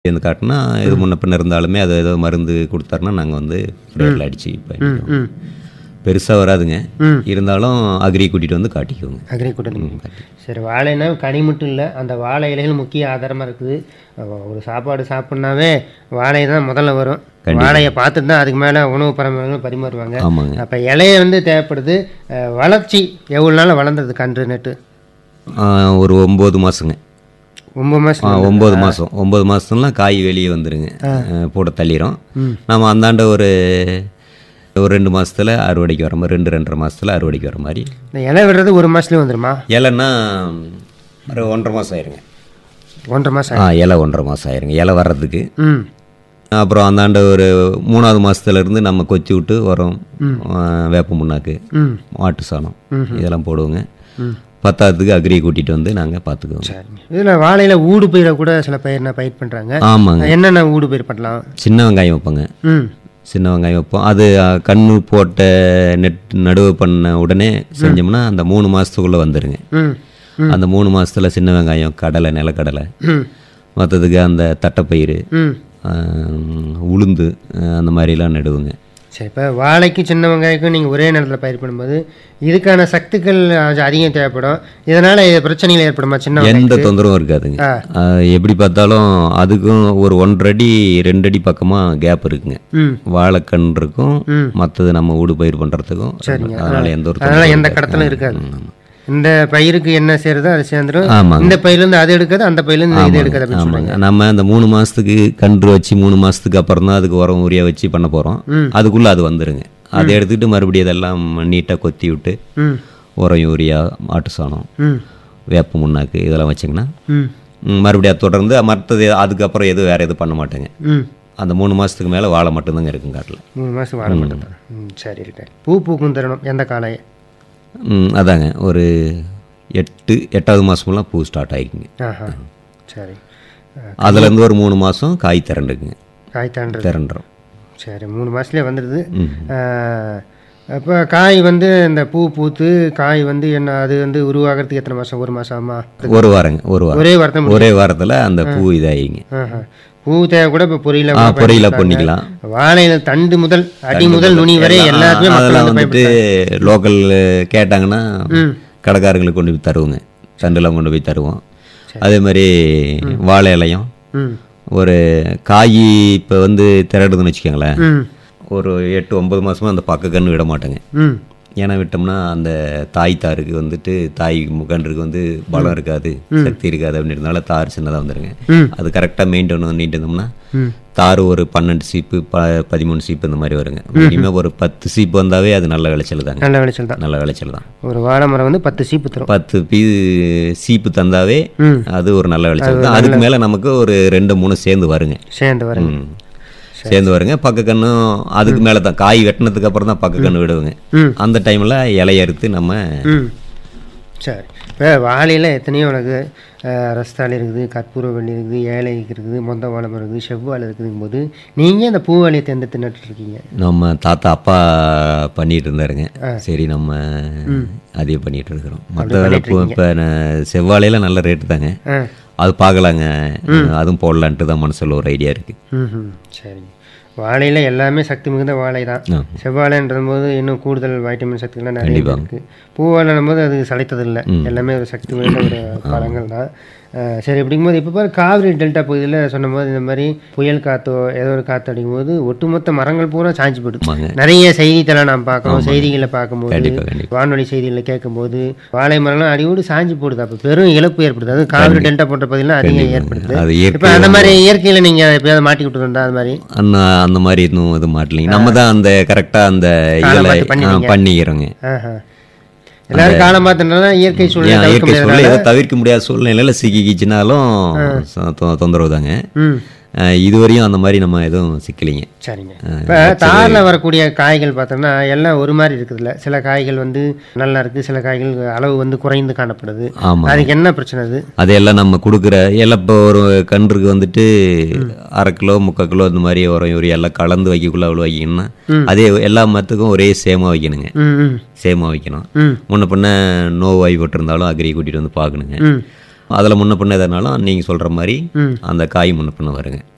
வந்து காட்டினா இது முன்ன பின்ன இருந்தாலுமே அது ஏதோ மருந்து கொடுத்தாருன்னா நாங்கள் வந்து ரேட்டில் அடிச்சு பண்ணிக்குவோம் ம் பெருசாக வராதுங்க ம். இருந்தாலும் அக்ரி கூட்டிகிட்டு வந்து காட்டிக்குவோங்க அக்ரி கூட்டணி சரி வாழைனா கனி மட்டும் இல்லை அந்த வாழை இலைகள் முக்கிய ஆதாரமாக இருக்குது அஹ் ஒரு சாப்பாடு சாப்பிட்னாவே வாழை தான் முதல்ல வரும் வாழையை பார்த்துட்டு தான் அதுக்கு மேலே உணவு பரம்பரைகள் பரிமாறுவாங்க ஆமாங்க அப்போ இலைய வந்து தேவைப்படுது அஹ் வளர்ச்சி எவ்வளோ நாள் வளர்ந்தது கன்று நட்டு ஆ, ஒரு ஒம்பது மாதங்க ஒம்பது மாதம் ஆ ஒம்பது மாதம் ஒம்பது மாதம்லாம் காய் வெளியே வந்துருங்க அஹ், போட தள்ளிரும் நம்ம அந்தாண்ட ஒரு ஒரு ரெண்டு மாதத்தில் அறுவடைக்கு வர மாதிரி ரெண்டு ரெண்டரை மாதத்தில் அறுவடைக்கு வர மாதிரி இந்த இலை விடுறது ஒரு மாதத்துலேயே வந்துருமா இலைன்னா ஒரு ஒன்றரை மாதம் ஆயிருங்க ஒன்றரை மாதம் ஆ இலை ஒன்றரை மாதம் ஆயிருங்க இலை வர்றதுக்கு ம் அப்புறம் அந்தாண்ட ஒரு மூணாவது மாசத்துல இருந்து நம்ம கொத்தி விட்டு உரம் ஆ, வேப்ப முன்னாக்கு ம் மாட்டு சாணம் இதெல்லாம் போடுவோங்க பத்தாவதுக்கு அக்ரி கூட்டிகிட்டு வந்து நாங்கள் பார்த்துக்குவோங்க சரிங்க இதில் வாழையில் ஊடு பயிரை கூட சில பயிர்னா பயிர் பண்ணுறாங்க ஆமாங்க என்னென்ன ஊடு பயிர் பண்ணலாம் சின்ன வெங்காயம் வைப்போங்க ம் சின்ன வெங்காயம் வைப்போம் அது ஆ, கண்ணு போட்ட நெட் நடுவு பண்ண உடனே செஞ்சோம்னா அந்த மூணு மாதத்துக்குள்ளே வந்துடுங்க ம் அந்த மூணு மாசத்துல சின்ன வெங்காயம் கடலை நிலக்கடலை ம் மற்றதுக்கு அந்த தட்டைப்பயிறு ம் ஆ, உளுந்து ஆ, அந்த மாதிரிலாம் நடுவுங்க சரி இப்போ வாழைக்கு சின்ன வெங்காயக்கும் நீங்கள் ஒரே நேரத்தில் பயிர் பண்ணும்போது இதுக்கான சக்திகள் கொஞ்சம் அதிகம் தேவைப்படும் இதனால் பிரச்சனைகள் ஏற்படுமா சின்ன வெங்காயம் எந்த தொந்தரவும் இருக்காதுங்க ஆ. ஆ, எப்படி பார்த்தாலும் அதுக்கும் ஒரு ஒன்றரை அடி ரெண்டு அடி பக்கமாக கேப் இருக்குங்க ம் வாழைக்கன்றுக்கும் ம். மற்றது நம்ம ஊடு பயிர் பண்ணுறதுக்கும் சரிங்க. அதனால எந்த ஒரு அதனால் தொந்தரவும் எந்த இருக்காது. கடத்தலும் இருக்காது இந்த பயிருக்கு என்ன சேருதோ அது சேர்ந்துடும் ஆமாங்க இந்த பயிர்லேருந்து அது எடுக்காது அந்த பயிர்லேருந்து இது எடுக்காது அப்படின்னு சொல்லுவாங்க ஆமாங்க நம்ம அந்த மூணு மாசத்துக்கு கன்று வச்சு மூணு மாசத்துக்கு அப்புறம் தான் அதுக்கு உரம் உரியா வச்சு பண்ண போறோம் ம். அதுக்குள்ள அது வந்துருங்க அதை எடுத்துக்கிட்டு மறுபடியும் அதெல்லாம் நீட்டாக கொத்தி விட்டு ம் உரம் யூரியா மாட்டு சாணம் ம் வேப்ப முன்னாக்கு இதெல்லாம் வச்சிங்கன்னா ம் ம், மறுபடியும் அதை தொடர்ந்து மற்றது அதுக்கப்புறம் எதுவும் வேற எதுவும் பண்ண மாட்டேங்க ம் அந்த மூணு மாசத்துக்கு மேலே வாழை மட்டும்தாங்க இருக்கும் காட்டில் மூணு மாதம் வாழ மாட்டேன் ம் சரி இருக்கு பூ பூக்கும் தருணம் எந்த காலை ம், அதாங்க ஒரு எட்டு எட்டாவது மாதமெல்லாம் பூ ஸ்டார்ட் ஆகிக்குங்க ஆஹா சரி அஹ், அதுலேருந்து ஒரு மூணு மாதம் காய் திரண்டுக்குங்க காய் தாண்டது திரண்டுறோம் சரி மூணு மாதத்துலேயே வந்துடுது ம். அப்போ காய் வந்து இந்த பூ பூத்து காய் வந்து என்ன அது வந்து உருவாகிறதுக்கு எத்தனை மாதம் ஒரு மாதம் ஆமா ஒரு வாரங்க ஒரு வாரம் ஒரே வாரத்தை ஒரே வாரத்தில் அந்த பூ இதாகிங்க ஆஹா. பூ தேவை கூட இப்போ பொரியல ஆ பொரியல பண்ணிக்கலாம் வாழையில தண்டு முதல் அடி முதல் நுனி வரை எல்லாத்துமே மக்கள் அதெல்லாம் வந்து வந்துட்டு லோக்கல் கேட்டாங்கன்னா கடைக்காரங்களுக்கு கொண்டு போய் தருவோங்க சண்டெல்லாம் கொண்டு போய் தருவோம் அதே மாதிரி வாழை இலையும் ம் ஒரு காய் இப்போ வந்து திரடுதுன்னு வச்சுக்கோங்களேன் ம் ஒரு எட்டு ஒன்பது மாசமா அந்த பக்க கன்று விட மாட்டேங்க ம் ஏன்னா விட்டோம்னா அந்த தாய் தாருக்கு வந்துட்டு தாய் கன்றுக்கு வந்து பலம் இருக்காது சக்தி இருக்காது அப்படின்றதுனால தார் சின்னதாக வந்துருங்க ம். அது கரெக்டாக மெயின்டைன் பண்ணிட்டு இருந்தோம்னா ம் தார் ஒரு பன்னெண்டு சீப்பு ப பதிமூணு சீப்பு இந்த மாதிரி வருங்க மினிமம் ஒரு பத்து சீப்பு வந்தாவே அது நல்ல விளைச்சல் தாங்க நல்ல விளைச்சல் தான் நல்ல விளைச்சல் தான் ஒரு வாழை மரம் வந்து பத்து சீப்பு தரும் பத்து பீ சீப்பு தந்தாவே ம் அது ஒரு நல்ல விளைச்சல் தான் அதுக்கு மேலே நமக்கு ஒரு ரெண்டு மூணு சேர்ந்து வருங்க சேர்ந்து வரேன் ம். சேர்ந்து வருங்க பக்க கண்ணும் அதுக்கு மேலே தான் காய் வெட்டினதுக்கு அப்புறம் தான் பக்க கண்ணு விடுவோங்க ம் அந்த டைமில் இலைய அறுத்து நம்ம ம் சரி இப்போ வாழையில் எத்தனையோ உனக்கு ரஸ்தாளி இருக்குது கற்பூரவள்ளி இருக்குது ஏழை இருக்குது மொந்த வாழை மரம் இருக்குது செவ்வாழை இருக்குதுங்கும் போது நீங்கள் இந்த பூவாழையை தேர்ந்தெடுத்து நட்டுருக்கீங்க நம்ம தாத்தா அப்பா பண்ணிட்டு இருந்தாருங்க சரி நம்ம அதே பண்ணிட்டு இருக்கிறோம் மற்ற பூ இப்போ செவ்வாழையில நல்ல ரேட்டு தாங்க ஆ அது பார்க்கலாங்க அதுவும் போடலான்ட்டு தான் மனசில் ஒரு ஐடியா இருக்கு ம் சரிங்க வாழையில் எல்லாமே சக்தி மிகுந்த வாழை தான் ஆ. செவ்வாழைன்றது போது இன்னும் கூடுதல் வைட்டமின் சக்திகள்லாம் நிறைய இருக்கு பூவாழைன்னும் போது அது சளைத்தது இல்லை எல்லாமே ஒரு சக்தி மிகுந்த ஒரு பழங்கள் தான் ஆ, சரி அப்படிங்கும்போது இப்போ பாரு காவிரி டெல்டா பகுதியில் சொன்னபோது இந்த மாதிரி புயல் காத்தோ ஏதோ ஒரு காற்று அடிக்கும்போது ஒட்டுமொத்த மரங்கள் பூரா சாஞ்சு போயிடுது ஆமாங்க நிறைய செய்தித்தெல்லாம் நான் பார்க்குறோம் செய்திகளை பார்க்கும்போது கண்டிப்பா கண்டிப்பா வானொலி செய்திகளை கேட்கும்போது வாழை மரம்லாம் அடியோடு சாஞ்சு போடுது அப்போ பெரும் இழப்பு ஏற்படுது அது காவிரி டெல்டா போன்ற பகுதியெல்லாம் அதிகம் ஏற்படுது அது இப்போ இயற்கை அந்த மாதிரி இயற்கையில் நீங்கள் எப்பயாவது மாட்டி விட்டுருந்தா அது மாதிரி அந்த அந்த மாதிரி இன்னும் இது மாட்டலைங்க நம்ம தான் அந்த கரெக்டாக அந்த இதில் பார்த்து பண்ணிடுவீங்க. பண்ணிக்கிறோங்க ஆஹா. எல்லாரும் காலம் பார்த்தனால இயற்கை சூழ்நிலை ஏன் தவிர்க்க இயற்கை முடியாதனால சூழ்நிலை ஏதோ தவிர்க்க முடியாத சூழ்நிலையில சிக்கிக்கிச்சுனாலும் சொ- தொ- தொந்தரவு தாங்க ம் அஹ் இதுவரையும் அந்த மாதிரி நம்ம எதுவும் சிக்கலிங்க சரிங்க இப்போ தாரில் வரக்கூடிய காய்கள் பார்த்தோம்னா எல்லாம் ஒரு மாதிரி இருக்குதுல்ல சில காய்கள் வந்து நல்லா இருக்குது சில காய்கள் அளவு வந்து குறைந்து காணப்படுது ஆமா அதுக்கு என்ன பிரச்சனை அது அதையெல்லாம் நம்ம கொடுக்குற எல்லாம் இப்போ ஒரு கன்றுக்கு வந்துட்டு அரை கிலோ முக்கால் கிலோ இந்த மாதிரி உரம் யூரியா எல்லாம் கலந்து வைக்கக்குள்ள அவ்வளோ வைக்கணும்னா அதே எல்லா மரத்துக்கும் ஒரே சேமாக வைக்கணுங்க ம் ம் சேமாக வைக்கணும் ம் முன்ன பின்ன நோவாய் விட்டுருந்தாலும் அக்ரி கூட்டிகிட்டு வந்து பார்க்கணுங்க ம் அதில் முன்ன பின்ன எதனாலும் நீங்கள் சொல்கிற மாதிரி ம். அந்த காய் முன்ன பின்ன வருங்க